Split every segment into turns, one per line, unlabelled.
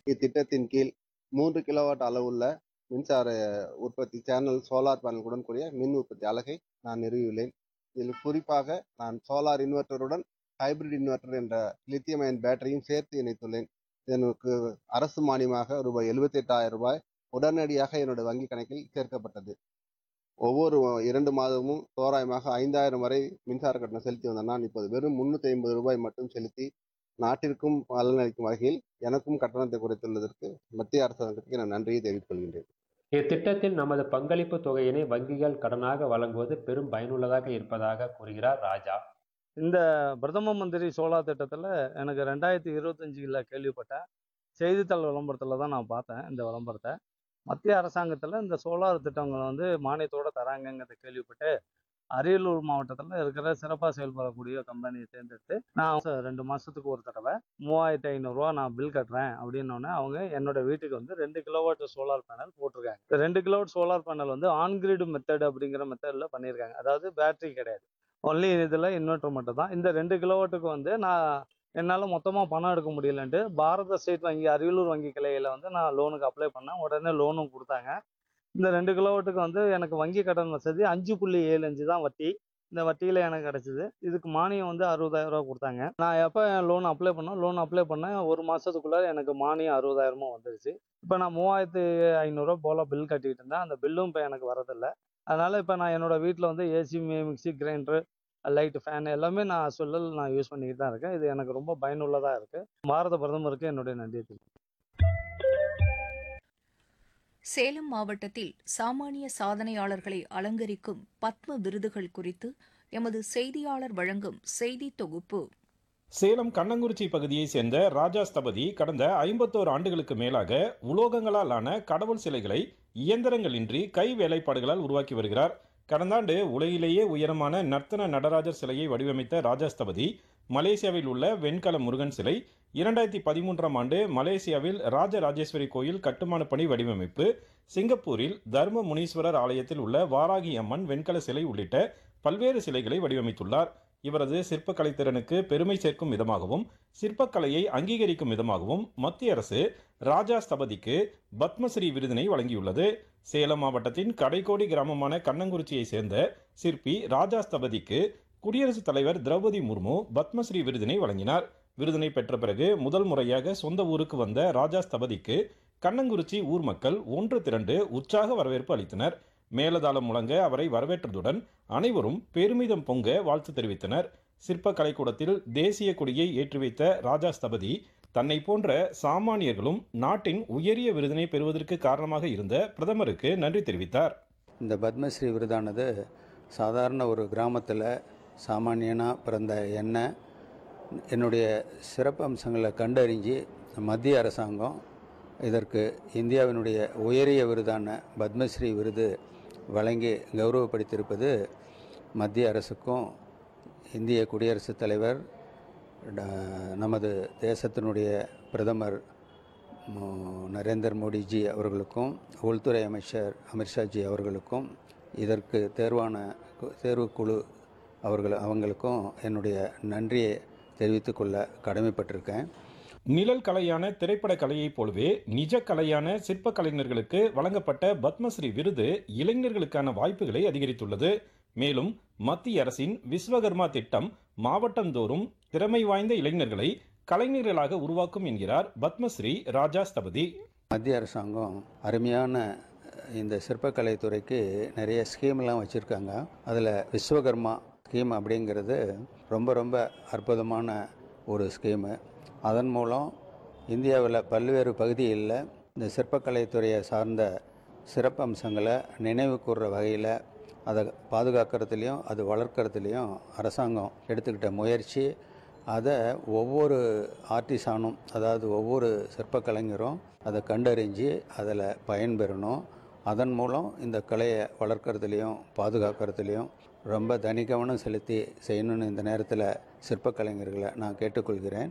இத்திட்டத்தின் கீழ் மூன்று கிலோவாட் அளவுள்ள மின்சார உற்பத்தி சேனல் சோலார் பேனலுடன் கூடிய மின் உற்பத்தி அலகை நான் நிறுவியுள்ளேன் இதில் குறிப்பாக நான் சோலார் இன்வெர்ட்டருடன் ஹைபிரிட் இன்வெர்ட்டர் என்ற லித்தியம் அயன் பேட்டரியும் சேர்த்து இணைத்துள்ளேன் இதற்கு அரசு மானியமாக ரூபாய் எழுபத்தி எட்டாயிரம் ரூபாய் உடனடியாக என்னுடைய வங்கி கணக்கில் சேர்க்கப்பட்டது ஒவ்வொரு இரண்டு மாதமும் தோராயமாக ஐந்தாயிரம் வரை மின்சார கட்டணம் செலுத்தி வந்த நான் இப்போது வெறும் முன்னூத்தி ஐம்பது ரூபாய் மட்டும் செலுத்தி நாட்டிற்கும் பலனளிக்கும் வகையில் எனக்கும் கட்டணத்தை குறைத்துள்ளதற்கு மத்திய அரசாங்கத்திற்கு நான் நன்றியை தெரிவித்துக் கொள்கின்றேன்
இத்திட்டத்தில் நமது பங்களிப்பு தொகையினை வங்கிகள் கடனாக வழங்குவது பெரும் பயனுள்ளதாக இருப்பதாக கூறுகிறார் ராஜா
இந்த பிரதம மந்திரி சோலார் திட்டத்தில் எனக்கு ரெண்டாயிரத்தி இருபத்தஞ்சில் கேள்விப்பட்டேன் செய்தித்தாள் விளம்பரத்தில் தான் நான் பார்த்தேன் இந்த விளம்பரத்தை மத்திய அரசாங்கத்தில் இந்த சோலார் திட்டங்களை வந்து மானியத்தோடு தராங்கங்கிறத கேள்விப்பட்டு அரியலூர் மாவட்டத்தில் இருக்கிற சிறப்பாக செயல்படக்கூடிய கம்பெனியை தேர்ந்தெடுத்து நான் ச- ரெண்டு மாதத்துக்கு ஒரு தடவை மூவாயிரத்தி ஐநூறுரூவா நான் பில் கட்டுறேன் அப்படின்னோடனே அவங்க என்னோட வீட்டுக்கு வந்து ரெண்டு கிலோவாட் சோலார் பேனல் போட்டிருக்காங்க இந்த ரெண்டு கிலோவாட் சோலார் பேனல் வந்து ஆன்கிரிட் மெத்தட் அப்படிங்கிற மெத்தடில் பண்ணியிருக்காங்க அதாவது பேட்டரி கிடையாது ஒன்லி இதில் இன்வெர்டர் மட்டும் தான் இந்த ரெண்டு கிலோவாட்டுக்கு வந்து நான் என்னால் மொத்தமாக பணம் எடுக்க முடியலன்ட்டு பாரத ஸ்டேட் வங்கி அரியலூர் வங்கி கிளையில் வந்து நான் லோனுக்கு அப்ளை பண்ணேன் உடனே லோனும் கொடுத்தாங்க இந்த ரெண்டு கிலோவாட்டுக்கு வந்து எனக்கு வங்கி கடன் வசதி அஞ்சு புள்ளி ஏழு அஞ்சு தான் வட்டி இந்த வட்டியில் எனக்கு கிடச்சிது இதுக்கு மானியம் வந்து அறுபதாயிரம் ரூபா கொடுத்தாங்க நான் எப்போ லோன் அப்ளை பண்ணோம் லோன் அப்ளை பண்ணேன் ஒரு மாதத்துக்குள்ளே எனக்கு மானியம் அறுபதாயிரமும் வந்துருச்சு இப்போ நான் மூவாயிரத்து ஐநூறுரூவா போல் பில் கட்டிக்கிட்டு இருந்தேன் அந்த பில்லும் இப்போ எனக்கு வரதில்லை அதனால் இப்போ நான் என்னோட வீட்டில் வந்து AC mixie grinder light fan எல்லாமே நான் சொல்லல் நான் யூஸ் பண்ணிக்கிட்டு தான் இருக்கேன் இது எனக்கு ரொம்ப பயனுள்ளதாக இருக்குது பாரத பிரதமருக்கு என்னுடைய நன்றியை தெரிவிக்கிறேன்
சேலம் மாவட்டத்தில் சாமானிய சாதனையாளர்களை அலங்கரிக்கும் பத்ம விருதுகள் குறித்து எமது செய்தியாளர் வழங்கும் செய்தி தொகுப்பு
சேலம் கண்ணங்குறிச்சி பகுதியைச் சேர்ந்த ராஜா ஸ்தபதி கடந்த ஐம்பத்தோரு ஆண்டுகளுக்கு மேலாக உலோகங்களால் ஆன கடவுள் சிலைகளை இயந்திரங்களின்றி கை வேலைப்பாடுகளால் உருவாக்கி வருகிறார் கடந்த ஆண்டு உலகிலேயே உயரமான நர்த்தன நடராஜர் சிலையை வடிவமைத்த ராஜா ஸ்தபதி மலேசியாவில் உள்ள வெண்கல முருகன் சிலை இரண்டாயிரத்தி பதிமூன்றாம் ஆண்டு மலேசியாவில் ராஜராஜேஸ்வரி கோயில் கட்டுமான பணி வடிவமைப்பு சிங்கப்பூரில் தர்ம முனீஸ்வரர் ஆலயத்தில் உள்ள வாராகி அம்மன் வெண்கல சிலை உள்ளிட்ட பல்வேறு சிலைகளை வடிவமைத்துள்ளார் இவரது சிற்பக்கலை திறனுக்கு பெருமை சேர்க்கும் விதமாகவும் சிற்பக்கலையை அங்கீகரிக்கும் விதமாகவும் மத்திய அரசு ராஜா ஸ்தபதிக்கு பத்மஸ்ரீ விருதினை வழங்கியுள்ளது சேலம் மாவட்டத்தின் கடைக்கோடி கிராமமான கண்ணங்குறிச்சியை சேர்ந்த சிற்பி ராஜா ஸ்தபதிக்கு குடியரசுத் தலைவர் திரௌபதி முர்மு பத்மஸ்ரீ விருதினை வழங்கினார் விருதினை பெற்ற பிறகு முதல் முறையாக சொந்த ஊருக்கு வந்த ராஜா ஸ்தபதிக்கு கண்ணங்குறிச்சி ஊர் மக்கள் ஒன்று திரண்டு உற்சாக வரவேற்பு அளித்தனர் மேலதாளம் முழங்க அவரை வரவேற்றதுடன் அனைவரும் பெருமிதம் பொங்க வாழ்த்து தெரிவித்தனர் சிற்ப கலைக்கூடத்தில் தேசிய கொடியை ஏற்றி வைத்த ராஜா ஸ்தபதி தன்னை போன்ற சாமானியர்களும் நாட்டின் உயரிய விருதினை பெறுவதற்கு காரணமாக இருந்த பிரதமருக்கு நன்றி தெரிவித்தார்
இந்த பத்மஸ்ரீ விருதானது சாதாரண ஒரு கிராமத்தில் சாமானியனாக பிறந்த என்ன என்னுடைய சிறப்பு அம்சங்களை கண்டறிஞ்சு மத்திய அரசாங்கம் இதற்கு இந்தியாவினுடைய உயரிய விருதான பத்மஸ்ரீ விருது வழங்கி கௌரவப்படுத்தியிருப்பது மத்திய அரசுக்கும் இந்திய குடியரசுத் தலைவர் ட- நமது தேசத்தினுடைய பிரதமர் மோ- நரேந்தர் மோடிஜி அவர்களுக்கும் உள்துறை அமைச்சர் அமித்ஷாஜி அவர்களுக்கும் இதற்கு தேர்வான கு- தேர்வுக்குழு அவர்கள் அவங்களுக்கும் என்னுடைய நன்றியை தெரிவித்துக் கொள்ள கடமைப்பட்டிருக்கேன்
நிழல் கலையான திரைப்பட கலையைப் போலவே நிஜ கலையான சிற்ப கலைஞர்களுக்கு வழங்கப்பட்ட பத்மஸ்ரீ விருது இளைஞர்களுக்கான வாய்ப்புகளை அதிகரித்துள்ளது மேலும் மத்திய அரசின் விஸ்வகர்மா திட்டம் மாவட்டந்தோறும் திறமை வாய்ந்த இளைஞர்களை கலைஞர்களாக உருவாக்கும் என்கிறார் பத்மஸ்ரீ ராஜா ஸ்தபதி
மத்திய அரசாங்கம் அருமையான இந்த சிற்பக்கலை துறைக்கு நிறைய ஸ்கீம்லாம் வச்சுருக்காங்க அதில் விஸ்வகர்மா ஸ்கீம் அப்படிங்கிறது ரொம்ப ரொம்ப அற்புதமான ஒரு ஸ்கீமு அதன் மூலம் இந்தியாவில் பல்வேறு பகுதிகளில் இந்த சிற்பக்கலை துறையை சார்ந்த சிறப்பம்சங்களை நினைவு கூர்ற வகையில் அதை பாதுகாக்கிறதுலையும் அது வளர்க்கறதுலையும் அரசாங்கம் எடுத்துக்கிட்ட முயற்சி அதை ஒவ்வொரு ஆர்டிசானும் அதாவது ஒவ்வொரு சிற்பக்கலைஞரும் அதை கண்டறிஞ்சு அதில் பயன்பெறணும் அதன் மூலம் இந்த கலையை வளர்க்கறதுலையும் பாதுகாக்கிறதுலையும் ரொம்ப தனி கவனம் செலுத்தி செய்யணும்னு இந்த நேரத்தில் சிற்பக்கலைஞர்களை நான் கேட்டுக்கொள்கிறேன்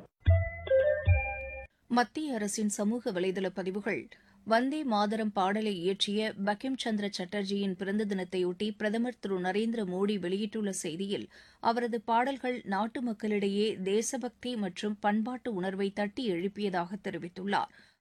மத்திய அரசின் சமூக வலைதள பதிவுகள் வந்தே மாதரம் பாடலை இயற்றிய பக்கிம் சந்திர சட்டர்ஜியின் பிறந்த தினத்தையொட்டி பிரதமர் திரு நரேந்திர மோடி வெளியிட்டுள்ள செய்தியில் அவரது பாடல்கள் நாட்டு மக்களிடையே தேசபக்தி மற்றும் பண்பாட்டு உணர்வை தட்டி எழுப்பியதாக தெரிவித்துள்ளார்